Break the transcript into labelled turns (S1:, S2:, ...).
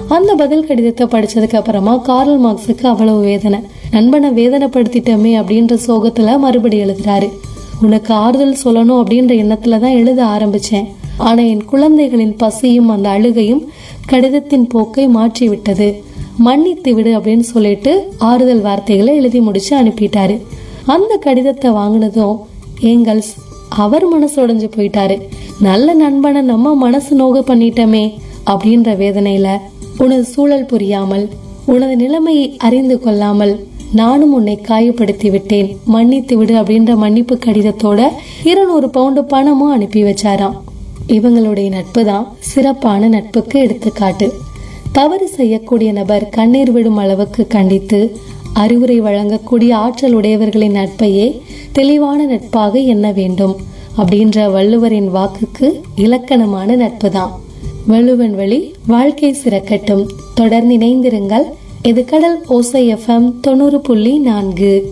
S1: அந்த பதில் கடிதத்தை படிச்சதுக்கு அப்புறமா கார்ல் மார்க்ஸுக்கு அவ்வளவு வேதனை நண்பனை வேதனைப்படுத்திட்டோமே அப்படின்ற சோகத்துல மறுபடி எழுதுறாரு உனக்கு ஆறுதல் சொல்லணும் அப்படின்ற எண்ணத்துல தான் எழுத ஆரம்பிச்சேன் ஆனா என் குழந்தைகளின் பசியும் அந்த அழுகையும் கடிதத்தின் போக்கை மாற்றி விட்டது மன்னித்து விடு அப்படின்னு சொல்லிட்டு ஆறுதல் வார்த்தைகளை எழுதி முடிச்சு அனுப்பிட்டாரு அந்த கடிதத்தை வாங்கினதும் ஏங்கல்ஸ் அவர் மனசு உடைஞ்சு போயிட்டாரு நல்ல நண்பனை நம்ம மனசு நோக பண்ணிட்டோமே அப்படின்ற வேதனையில உனது சூழல் புரியாமல் உனது நிலைமையை அறிந்து கொள்ளாமல் நானும் உன்னை காயப்படுத்தி விட்டேன் மன்னித்து விடு அப்படின்ற மன்னிப்பு கடிதத்தோட இருநூறு பவுண்டு பணமும் அனுப்பி வச்சாராம் இவங்களுடைய நட்பு தான் சிறப்பான நட்புக்கு எடுத்துக்காட்டு தவறு செய்யக்கூடிய நபர் கண்ணீர் விடும் அளவுக்கு கண்டித்து அறிவுரை வழங்கக்கூடிய ஆற்றல் உடையவர்களின் நட்பையே தெளிவான நட்பாக எண்ண வேண்டும் அப்படின்ற வள்ளுவரின் வாக்குக்கு இலக்கணமான நட்பு தான் வள்ளுவன் வழி வாழ்க்கை சிறக்கட்டும் தொடர்ந்து இணைந்திருங்கள் இது கடல் ஓசை எஃப்எம் தொண்ணூறு புள்ளி நான்கு